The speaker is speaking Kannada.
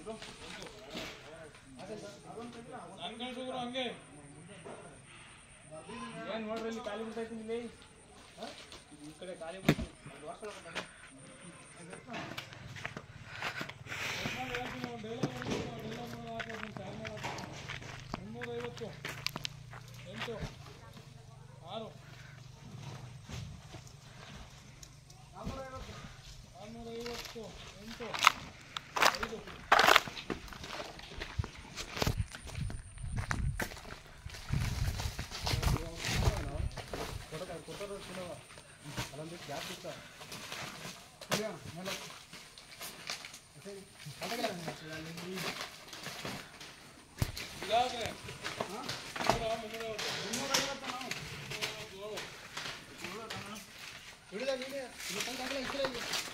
ಹಂಗೆ ಏನ್ ನೋಡ್ರಿ ಇಲ್ಲಿ ಖಾಲಿ ಬಿಡ್ತೈತಿ ಇಲ್ಲಿ ಈ ಕಡೆ ಖಾಲಿ ಬಿಡ್ತೈತಿ ಮುನ್ನೂರೈವತ್ತು ಎಂಟು ಆರು ನಾನ್ನೂರೈವತ್ತು ಎಂಟು ಐದು ಇದಾದ್ರೆ ಮುನ್ನೂರ ಮುನ್ನೂರೈವತ್ತು ಹಿಡಿದ ನೀನೆ ಇಲ್ಲಿ ತಂದು ಹಾಕ್ಲಾ, ಇಸ್ತ್ರಿ ಇಲ್ಲಿ.